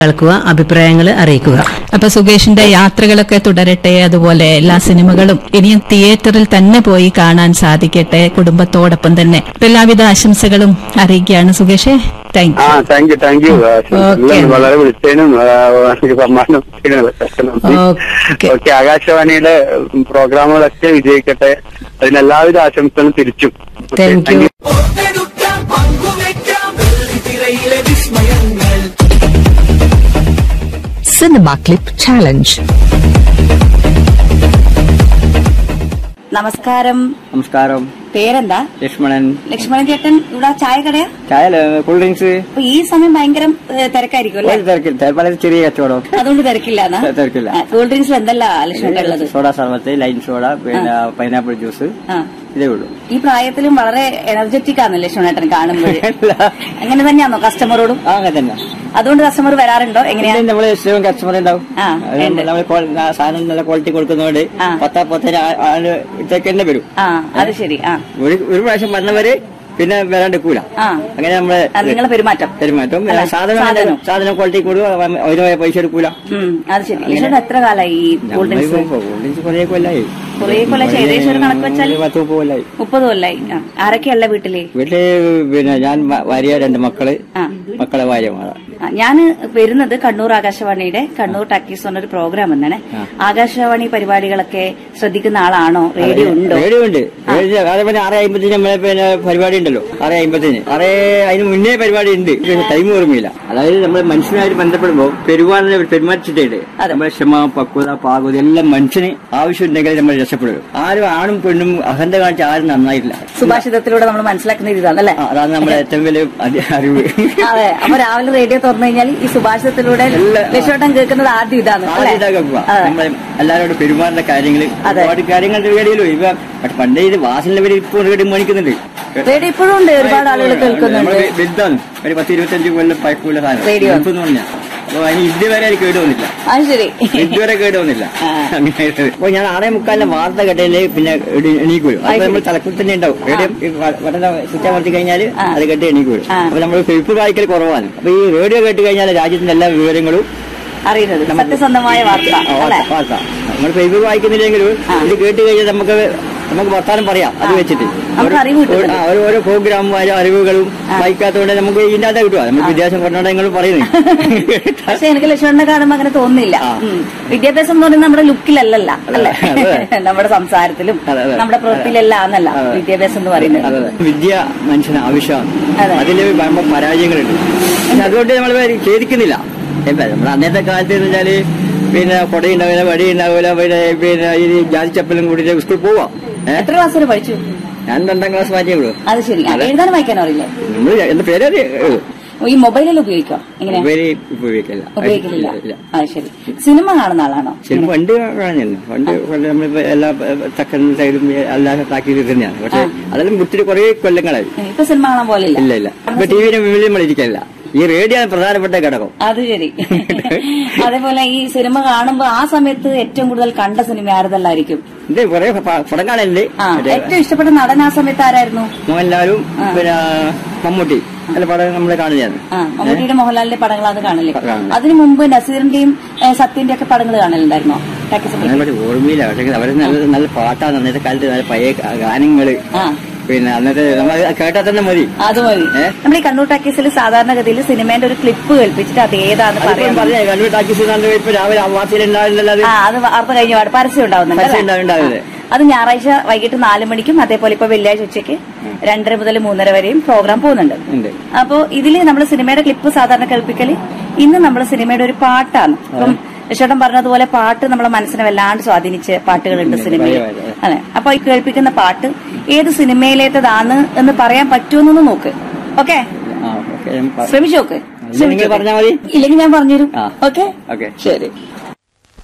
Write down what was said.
കേൾക്കുക അഭിപ്രായങ്ങൾ അറിയിക്കുക അപ്പൊ സുകേഷിന്റെ യാത്രകളൊക്കെ തുടരട്ടെ അതുപോലെ എല്ലാ സിനിമകളും ഇനിയും തിയേറ്ററിൽ തന്നെ പോയി കാണാൻ സാധിക്കട്ടെ കുടുംബത്തോടൊപ്പം തന്നെ അപ്പൊ എല്ലാവിധ ആശംസകളും അറിയിക്കുകയാണ് സുകേഷേ താങ്ക് ആ thank you thank you Okay. വളരെ വിളിച്ചതിനും ആ, എനിക്ക് സമ്മാനം Okay. ഓക്കെ ആകാശവാണിയുടെ പ്രോഗ്രാമുകളൊക്കെ വിജയിക്കട്ടെ അതിന് എല്ലാവിധ ആശംസകളും തിരിച്ചും Okay, താങ്ക് യു ഓർത്തെടുക്കാം പങ്കുവെക്കാം വെള്ളിത്തിരയിലെ വിസ്മയങ്ങൾ Cinema Clip Challenge. നമസ്കാരം നമസ്കാരം പേരെന്താ ലക്ഷ്മണൻ ലക്ഷ്മണൻ ചേട്ടൻ ഇവിടെ ചായ കടയാ ചായ കൂൾ ഡ്രിങ്ക്സ് അപ്പൊ ഈ സമയം ഭയങ്കര ഏ, തിരക്കായിരിക്കും അല്ലേ ഒരു തിരക്കില്ല വളരെ ചെറിയ കച്ചവടം അതുകൊണ്ട് തിരക്കില്ല തിരക്കില്ല. കൂൾ ഡ്രിങ്ക്സിൽ എന്തല്ല ലക്ഷ്മണൻ ഉള്ളത് സോഡ സർവത്ത് ലൈൻ സോഡ പിന്നെ പൈനാപ്പിൾ ജ്യൂസ് ആ ഇതേ ഉള്ളൂ ഈ പ്രായത്തിലും വളരെ എനർജറ്റിക് ആണ് ലക്ഷ്മണേട്ടൻ കാണുമ്പോൾ അങ്ങനെ തന്നെയാണോ കസ്റ്റമറോടും ആ അങ്ങനെ തന്നെ അതുകൊണ്ട് കസ്റ്റമർ വരാറുണ്ടോ എങ്ങനെയാ പിന്നെ നമ്മള് സ്ഥിരം കസ്റ്റമർ ഉണ്ടാവും ആ, അത് ഉണ്ട്. നമ്മൾ ക്വാ- ആ സാധനം നല്ല ക്വാളിറ്റി കൊടുക്കുന്നതുകൊണ്ട് ആ. പത്താ പത്തിന് ആ- ആള് ഇതൊക്കെ തന്നെ വരും ആ അത് ശരി ആ ഒരു ഒരു പ്രാവശ്യം വന്നവര് പിന്നെ വരാണ്ടിക്കൂല ആ. അങ്ങനെ നമ്മള് അത് നിങ്ങളെ പെരുമാറ്റം പെരുമാറ്റം അല്ല, സാധനം സാധനം. സാധനം ക്വാളിറ്റി കൂടുക അതിന് പൈസ എടുക്കൂല ഉം, അത് ശരി ലക്ഷ്മണൻ എത്ര കാലായി ഈ കൂൾ ഡ്രിങ്ക്സ് നമ്മളിപ്പോ കുറേ കൊല്ലായി കുറേ കൊല്ലം ചെയ്ത് ഏകദേശം ഒരു കണക്ക് വെച്ചാൽ ഒരു പത്ത് മുപ്പത് കൊല്ലായി മുപ്പത് കൊല്ലായി ആ. ആരൊക്കെയുള്ള വീട്ടില് വീട്ടില് പിന്നെ ഞാൻ വ- ഭാര്യ രണ്ട് മക്കള് ആ മക്കളെ ഭാര്യമാരാ ഞാൻ വരുന്നത് കണ്ണൂർ ആകാശവാണിയുടെ കണ്ണൂർ ടാക്കീസ് എന്നൊരു പ്രോഗ്രാം എന്നാണ് ആ. ആകാശവാണി പരിപാടികളൊക്കെ ശ്രദ്ധിക്കുന്ന ആളാണോ റേഡിയോ ഉണ്ടോ റേഡിയോ ഉണ്ട് റേഡിയോ അതേപോലെ ആറ് അമ്പത്തിന് നമ്മളെ പിന്നെ പരിപാടി ഉണ്ടല്ലോ ആറ് അമ്പത്തിന് ആറ് അതിന് മുന്നേ പരിപാടി ഉണ്ട് ടൈം ഓർമ്മയില്ല അതായത് നമ്മൾ മനുഷ്യനായിട്ട് ബന്ധപ്പെടുമ്പോൾ പെരുമാറിനെ പെരുമാറ്റിട്ടുണ്ട് അതെ. നമ്മളെ ക്ഷമ പക്വത പാകത എല്ലാം മനുഷ്യന് ആവശ്യമുണ്ടെങ്കിൽ നമ്മൾ രക്ഷപ്പെടും ആരും ആണും പെണ്ണും അഹന്ത കാണിച്ച് ആരും നന്നായിട്ടില്ല സുഭാഷിതത്തിലൂടെ നമ്മൾ മനസ്സിലാക്കുന്ന ഒരു ഇതാണ് അല്ലേ ആ, അതാണ് നമ്മുടെ ഏറ്റവും വലിയ അതി- അറിവ് അതെ അപ്പൊ രാവിലെ റേഡിയോ തുറന്നു കഴിഞ്ഞാൽ ഈ സുഭാഷിതത്തിലൂടെ എല്ലാ- ലക്ഷ്യോട്ടം കേൾക്കുന്നത് ആദ്യം ഇതാണ് ആദ്യം അല്ലേ ഇതാ കേൾക്കുക. അതെ. നമ്മളെ എല്ലാവരോടും പെരുമാറുന്ന കാര്യങ്ങൾ അതെ. ഒരുപാട് കാര്യങ്ങൾ റേഡിയോയിലും ഇവ പക്ഷെ പണ്ടേ ഇത് വാസലിന്റെ പേര് ഇപ്പോൾ റേഡിയോ മേടിക്കുന്നുണ്ട് റേഡിയോ ഇപ്പോഴും ഉണ്ട് ഒരുപാട് ആളുകൾ കേൾക്കുന്നുണ്ട് നമ്മള് വലുതാണ് ഒരു പത്ത് ഇരുപത്തഞ്ച് കൊല്ലം പഴക്കമുള്ള സാധനം റേഡിയോ. എന്ന് പറഞ്ഞാൽ അപ്പൊ അതിന് ഇതുവരെ അത് കേട് വന്നില്ല അത് ശരി ഇതുവരെ കേട് വന്നില്ല ആ. അങ്ങനെ അപ്പൊ ഞാൻ ആറേ മുക്കാലിന്റെ വാർത്ത കേട്ടതില് പിന്നെ എടി- എണീക്കൂലും അത് അപ്പൊ ശരി. നമ്മൾ തലക്കുൽ തന്നെ ഉണ്ടാവും റേഡിയോ സ്വിച്ച് അമർത്തി കഴിഞ്ഞാൽ ആ. അത് കേട്ട് എണീക്കൂലും ആ. അപ്പൊ നമ്മൾ പേപ്പർ വായിക്കൽ കുറവാണ് അപ്പൊ ഈ റേഡിയോ കേട്ട് കഴിഞ്ഞാൽ രാജ്യത്തിന്റെ എല്ലാ വിവരങ്ങളും അറിയുന്നത് സത്യസന്ധമായ വാർത്ത ആ, അല്ലെ വാർത്ത വാർത്ത നമ്മൾ പേപ്പർ വായിക്കുന്നില്ലെങ്കിലും ആ. ഇത് കേട്ട് കഴിഞ്ഞാൽ നമുക്ക് നമുക്ക് വർത്താനം പറയാം അത് ആ. വെച്ചിട്ട് നമുക്ക് അറിവ് കിട്ടുന്നുണ്ട്. ആ, ഓരോ- ഓരോ പ്രോഗ്രാമും ഓരോ അറിവുകളും വായിക്കാത്തതുകൊണ്ട് നമുക്ക് ഇതിന്റെ അകത്ത് കിട്ടുക നമുക്ക് വിദ്യാഭ്യാസം കൊണ്ടാടങ്ങളും പറയുന്നത് പക്ഷെ എനിക്ക് ലക്ഷ്മണനെ കാണുമ്പോ അങ്ങനെ തോന്നുന്നില്ല ആ. ഉം. വിദ്യാഭ്യാസം എന്ന് പറയുന്നത് നമ്മുടെ ലുക്കിലല്ലല്ല അല്ലേ അതെ. നമ്മുടെ സംസാരത്തിലും അതെ, അതെ. നമ്മുടെ പ്രവൃത്തിയിലല്ല എന്നല്ല അതെ. വിദ്യാഭ്യാസം എന്ന് പറയുന്നത് അതെ, അതെ. വിദ്യ മനുഷ്യന് ആവശ്യമാണ് അതെ. അതിൽ വരുമ്പോൾ പരാജയങ്ങളുണ്ട് പക്ഷെ അതുകൊണ്ട് നമ്മൾ ഛേദിക്കുന്നില്ല എന്താ നമ്മൾ അന്നത്തെ കാലത്ത് എന്ന് വെച്ചാല് പിന്നെ കൊട ഉണ്ടാവില്ല വടി ഉണ്ടാവില്ല പിന്നെ പിന്നെ ഈ ജാതി ചപ്പലും കൂടി സ്കൂളിൽ പോവാം ഏഹ് എത്ര ക്ലാസ് വരെ പഠിച്ചു ഞാൻ രണ്ടാം ക്ലാസ് മാറ്റിയേ ഉള്ളൂ അത് ശരി ആ, അതെ. എഴുതാനും വായിക്കാനും അറിയില്ലേ നമ്മൾ എന്റെ പേരേ ഈ മൊബൈലിൽ ഉപയോഗിക്കാം എങ്ങനെയാ ഉപരി ഉപയോഗിക്കില്ല ഉപയോഗിക്കുന്നില്ല ഇല്ല. അത് ശരി സിനിമ കാണുന്ന ആളാണോ ശരി പണ്ട് കാണുന്നു പണ്ട് പണ്ട് നമ്മളിപ്പോ എല്ലാ തക്കൻ സൈഡും എല്ലാം താക്കി തന്നെയാണ് പക്ഷെ അതെല്ലാം വിട്ടിട്ട് കുറെ കൊല്ലങ്ങളായി ഇപ്പൊ സിനിമ കാണാൻ പോലില്ല ഇല്ല ഇല്ല ഇപ്പൊ ടി വിയുടെ മുന്നിൽ നമ്മൾ ഇരിക്കില്ല ഈ റേഡിയോ ആണ് പ്രധാനപ്പെട്ട ഘടകം അത് ശരി അതേപോലെ ഈ സിനിമ കാണുമ്പോ ആ സമയത്ത് ഏറ്റവും കൂടുതൽ കണ്ട സിനിമ ആരതല്ലായിരിക്കും ഇത് കുറെ പടം കാണലുണ്ട് ആ മറ്റേ ഏറ്റവും ഇഷ്ടപ്പെട്ട നടൻ ആ സമയത്ത് ആരായിരുന്നു മോഹൻലാലും ആ. പിന്നെ മമ്മൂട്ടി നല്ല പടം നമ്മൾ കാണുകയാണ് ആ മമ്മൂട്ടിയുടെ മോഹൻലാലിന്റെ പടങ്ങളാണ് കാണല് കാണുന്നത്. അതിനു മുമ്പ് നസീറിന്റെയും ഏ, സത്യന്റെ ഒക്കെ പടങ്ങൾ കാണലുണ്ടായിരുന്നോ ടാക്കീസ് അങ്ങനെ പക്ഷെ ഓർമ്മയില്ല പക്ഷെ അവര് നല്ല നല്ല പാട്ടാണ് അന്നത്തെ കാലത്ത് നല്ല പഴയ ഗാനങ്ങള് ആ പിന്നെ അന്നത്തെ നമ്മൾ കേട്ടാൽ തന്നെ മതി അത് മതി ഏ? നമ്മൾ ഈ കണ്ണൂർ ടാക്കീസിൽ സാധാരണഗതിയിൽ സിനിമേന്റെ ഒരു ക്ലിപ്പ് കേൾപ്പിച്ചിട്ട് അത് ഏതാന്ന് അതിപ്പം പറയാൻ പറഞ്ഞേ കണ്ണൂർ ടാക്കീസ് കണ്ടു ഇപ്പൊ രാവിലെ വാർത്തയിലുണ്ടാവില്ലല്ലോ അത് ആ അത് വാർത്ത കഴിഞ്ഞ പാട് പരസ്യം ഉണ്ടാവുന്നുണ്ട് പരസ്യം അല്ലേ? ഉണ്ടാവുന്നുണ്ട്. ആ. അത് ഞായറാഴ്ച വൈകിട്ട് നാല് മണിക്കും അതേപോലെ ഇപ്പൊ വെള്ളിയാഴ്ച ഉച്ചയ്ക്ക് രണ്ടര മുതൽ മൂന്നര വരെയും പ്രോഗ്രാം പോകുന്നുണ്ട് ഉണ്ട് അപ്പോ ഇതില് നമ്മൾ സിനിമയുടെ ക്ലിപ്പ് സാധാരണ കേൾപ്പിക്കല് ഇന്ന് നമ്മൾ സിനിമയുടെ ഒരു പാട്ടാണ് ഇപ്പം യശോട്ടൻ പറഞ്ഞതുപോലെ പാട്ട് നമ്മളെ മനസ്സിനെ വല്ലാണ്ട് സ്വാധീനിച്ച് പാട്ടുകളുണ്ട് ഉണ്ട്, സിനിമയിൽ ഭയ- ഭയ. അതെ അപ്പൊ ഈ കേൾപ്പിക്കുന്ന പാട്ട് ഏത് സിനിമയിലേത്തതാണ് എന്ന് പറയാൻ പറ്റുമെന്നൊന്ന് നോക്ക് ഓക്കെ ആ ഓക്കെ ശ്രമിച്ചു നോക്ക് നിങ്ങൾ പറഞ്ഞാൽ മതി ഇല്ലെങ്കിൽ ഞാൻ പറഞ്ഞുതരും ആ. ഓക്കെ ഓക്കെ ശരി